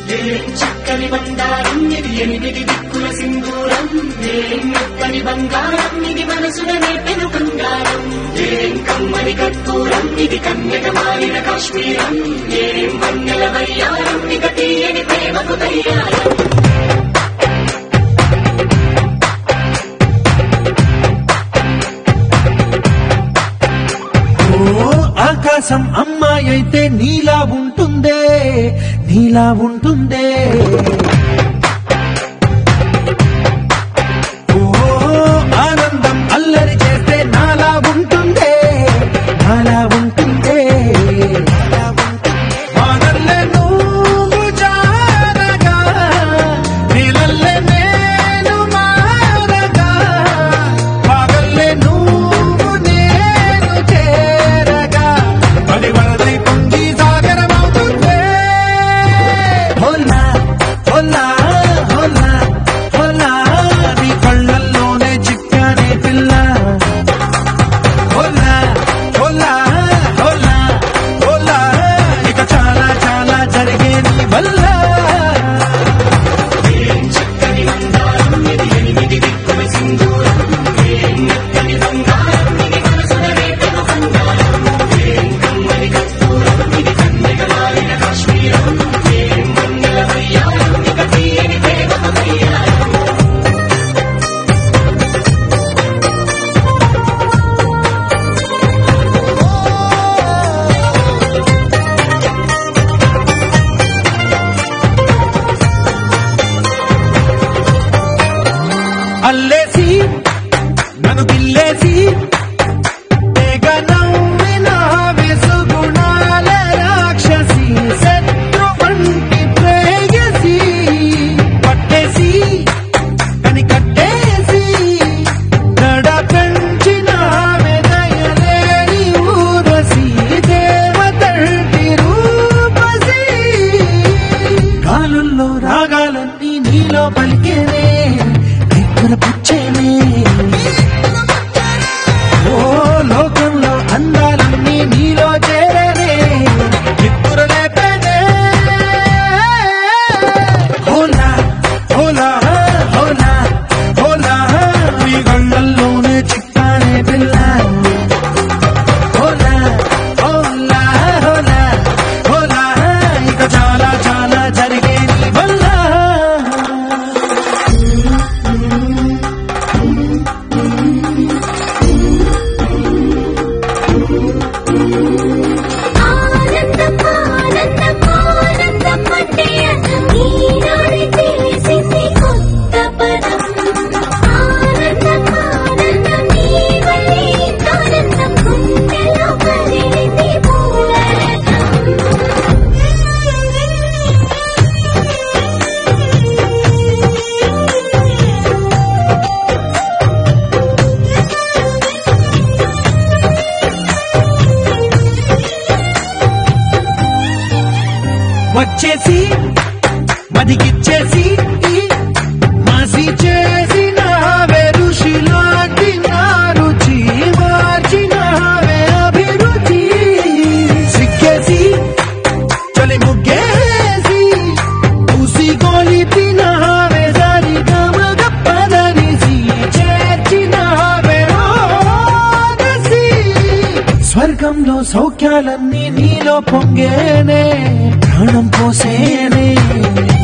ఏం చక్కని బంగారం ఇది ఎనిమిది దిక్కుల సింధూరం ఏం మెత్తని బంగారం ఇది మనసున నేపెను బంగారం ఏం కమ్మని కర్పూరం ఇది కన్యక మారిన కాశ్మీరం ఏం వన్నెల వయ్యారం ఇక తీయని ప్రేమకు తయ్యారం ఓ ఆకాశం అమ్మాయి అయితే నీలా ఉంటుందే నీలా ఉంటుందే ఓ ఆనందం అల్లరి చేస్తే నాలా ఉంటుందే నాలా ఉంటుందే వానల్లే నువ్వు జారగా నీలల్లే నేను మారగా పగల్లే నువ్వు నేను చేరగా పడి వరదై పొంగి సాగరమవుతుందే హోలా హోలా హోలా హోలా నీ కళ్ళల్లోనే చిక్కానే పిల్ల హోలా హోలా హోలా హోలా ఇక చాలా చాలా జరిగే నీ వల్ల ఏం చక్కని బంగారం ఇది ఎనిమిది దిక్కుల సింధూరం ఏం మెత్తని బంగారం ఇది మనసున నేపెను బంగారం ఏం కమ్మని కర్పూరం ఇది కన్యక మారిన కాశ్మీరం ఏం వన్నెల వయ్యారం ఇక తీయని ప్రేమకు తయ్యారం అల్లేసి నన్ను గిల్లేసి తెగ నవ్విన విసుగుణాల రాక్షసి శత్రు వంటి ప్రేయసి పట్టేసి కని కట్టేసి నడ పెంచిన దయలేని ఊరసి దేవతంటి రూపసి కాలుల్లో రాగాలన్నీ నీలో పలికేనే దిక్కుల పుచ్చేనే ఓ లోకంలో అందాలన్నీ నీలో చేరనే దిక్కుల లేపేనే హోలా హోలా హోలా హోలా నీ గళ్ళల్లోనే చిక్కానే పిల్ల హోలా హోలా హోలా హోలా ఇక చాలా చాలా జరిగే నీ వల్ల ఆనందం ఆనందం ఆనందం అంటే ఈనాడు తెలిసింది కొత్త పదం ఆనందం ఆనందం నీ వల్లే ఆనందం గుండెలో కదిలింది వచ్చేసి మదికిచ్చేసి మాసి చేసిన ఋషిలాంటి నా రుచి మార్చినావే అభిరుచి సిక్కేసి చలి ముగ్గేసి ఉసి గొలిపినావే సరి గమగ పదనిసి చేర్చినావే ఓదసి స్వర్గంలో సౌఖ్యాలన్నీ నీలో పొంగేనే ప్రాణం పోసేనే